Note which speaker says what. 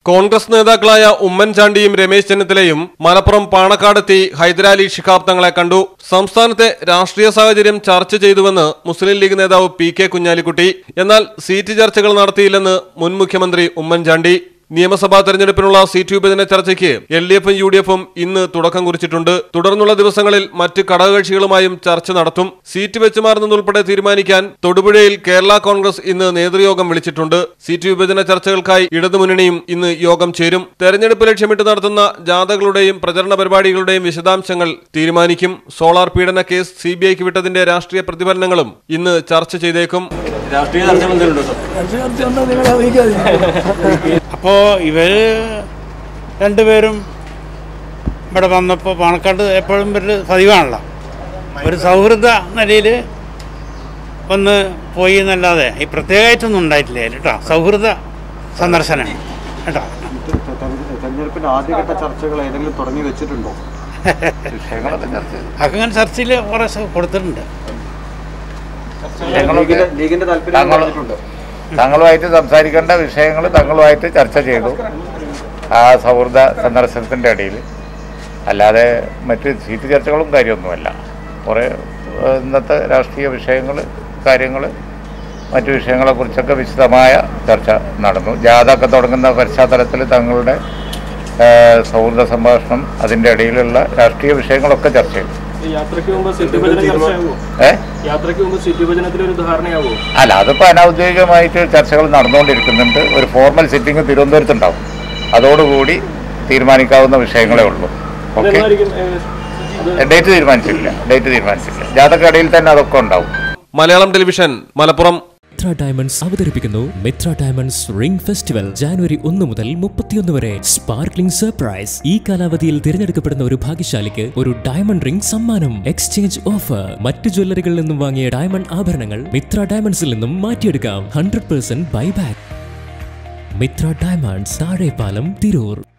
Speaker 1: കോൺഗ്രസ് നേതാക്കളായ ഉമ്മൻചാണ്ടിയും രമേശ് ചെന്നിത്തലയും മലപ്പുറം പാണക്കാടെത്തി ഹൈദരാലി ശിഹാബ് തങ്ങളെ കണ്ടു സംസ്ഥാനത്തെ രാഷ്ട്രീയ സാഹചര്യം ചർച്ച ചെയ്തുവെന്ന് മുസ്ലിം ലീഗ് നേതാവ് പി കെ കുഞ്ഞാലിക്കുട്ടി എന്നാൽ സീറ്റ് ചർച്ചകൾ നടത്തിയില്ലെന്ന് മുൻ മുഖ്യമന്ത്രി ഉമ്മൻചാണ്ടി നിയമസഭാ തെരഞ്ഞെടുപ്പിനുള്ള സീറ്റ് വിഭജന ചർച്ചയ്ക്ക് എൽ ഡി എഫും യു ഡി എഫും ഇന്ന് തുടക്കം കുറിച്ചിട്ടുണ്ട് തുടർന്നുള്ള ദിവസങ്ങളിൽ മറ്റ് ഘടകകക്ഷികളുമായും ചർച്ച നടത്തും സീറ്റ് വെച്ചുമാറുന്നതുൾപ്പെടെ തീരുമാനിക്കാൻ തൊടുപുഴയിൽ കേരള കോൺഗ്രസ് ഇന്ന് നേതൃയോഗം വിളിച്ചിട്ടുണ്ട് സീറ്റ് വിഭജന ചർച്ചകൾക്കായി ഇടതുമുന്നണിയും ഇന്ന് യോഗം ചേരും തെരഞ്ഞെടുപ്പ് ലക്ഷ്യമിട്ട് നടത്തുന്ന ജാഥകളുടെയും പ്രചരണ പരിപാടികളുടെയും വിശദാംശങ്ങൾ തീരുമാനിക്കും സോളാർ പീഡന കേസ് സി ബി ഐക്ക് വിട്ടതിന്റെ രാഷ്ട്രീയ പ്രതിഫലനങ്ങളും ഇന്ന് ചർച്ച ചെയ്തേക്കും
Speaker 2: രാഷ്ട്രീയ ചർച്ചകൾ എന്തെങ്കിലും ഉണ്ടോ സാർ
Speaker 3: അപ്പോൾ ഇവർ രണ്ടുപേരും ഇവിടെ വന്നപ്പോൾ പാണക്കാട് എപ്പോഴും ഇവർ പതിവാണല്ലോ ഒരു സൗഹൃദ നിലയിൽ ഒന്ന് പോയി എന്നല്ലാതെ ഈ പ്രത്യേകമായിട്ടൊന്നും ഉണ്ടായിട്ടില്ല അതിൽ കേട്ടോ സൗഹൃദ സന്ദർശനമാണ് കേട്ടോ
Speaker 2: തെരഞ്ഞെടുപ്പിന്റെ ആദ്യഘട്ട ചർച്ചകൾ ഏതെങ്കിലും തുടങ്ങി വെച്ചിട്ടുണ്ടോ
Speaker 3: അങ്ങനെ ചർച്ചയിൽ കുറേ സ- കൊടുത്തിട്ടുണ്ട്
Speaker 2: ലീഗിന്റെ ലീഗിന്റെ താല്പര്യം
Speaker 4: താങ്കൾ-
Speaker 2: പറഞ്ഞിട്ടുണ്ട്
Speaker 4: തങ്ങളുമായിട്ട് സംസാരിക്കേണ്ട വിഷയങ്ങൾ തങ്ങളുമായിട്ട് ചർച്ച ചെയ്തു ആ സൗഹൃദ സന്ദർശനത്തിൻ്റെ ഇടയിൽ അല്ലാതെ മറ്റ് സീറ്റ് ചർച്ചകളും കാര്യമൊന്നുമല്ല കുറേ ഏഹ്, ഇന്നത്തെ രാഷ്ട്രീയ വിഷയങ്ങൾ കാര്യങ്ങൾ മറ്റു വിഷയങ്ങളെക്കുറിച്ചൊക്കെ വിശദമായ ചർച്ച നടന്നു ജാഥ ഒക്കെ തുടങ്ങുന്ന പശ്ചാത്തലത്തിൽ തങ്ങളുടെ ഏഹ്, സൗഹൃദ സംഭാഷണം അതിൻ്റെ ഇടയിലുള്ള രാഷ്ട്രീയ വിഷയങ്ങളൊക്കെ ചർച്ച ചെയ്തു
Speaker 5: യാത്രയ്ക്ക് മുമ്പ് സീറ്റ് വിഭജനം ചർച്ചയാകുമോ
Speaker 4: ഏഹ്
Speaker 5: യാത്രയ്ക്ക് മുമ്പ് സീറ്റ് വിഭജനത്തിൽ ഒരു ധാരണയാകുമോ
Speaker 4: അല്ല അതിപ്പോൾ അനൗദ്യോഗികമായിട്ട് ചർച്ചകൾ നടന്നുകൊണ്ടിരിക്കുന്നുണ്ട് ഒരു ഫോർമൽ സിറ്റിംഗ് തിരുവനന്തപുരത്തുണ്ടാവും അതോടുകൂടി തീരുമാനിക്കാവുന്ന വിഷയങ്ങളേ ഉള്ളൂ ഓക്കെ
Speaker 5: എന്നായിരിക്കും ഏഹ്, അത്
Speaker 4: ഡേറ്റ് തീരുമാനിച്ചില്ല ഡേറ്റ് തീരുമാനിച്ചില്ല ജാതകടയിൽ തന്നെ അതൊക്കെ ഉണ്ടാവും
Speaker 1: മലയാളം ടെലിവിഷൻ മലപ്പുറം
Speaker 6: മിത്ര ഡയമണ്ട്സ് അവതരിപ്പിക്കുന്നു Mithra diamonds ring festival January ഒന്ന് മുതൽ മുപ്പത്തിയൊന്ന് വരെ സ്പാർക്ലിംഗ് സർപ്രൈസ് ഈ കാലാവധിയിൽ തിരഞ്ഞെടുക്കപ്പെടുന്ന ഒരു ഭാഗ്യശാലിക്ക് ഒരു ഡയമണ്ട് റിംഗ് സമ്മാനം എക്സ്ചേഞ്ച് ഓഫർ മറ്റു ജ്വല്ലറികളിൽ നിന്നും വാങ്ങിയ ഡയമണ്ട് ആഭരണങ്ങൾ മിത്ര ഡയമണ്ട്സിൽ നിന്നും മാറ്റിയെടുക്കാം hundred percent buy back Mithra diamonds Thazhepalam Tirur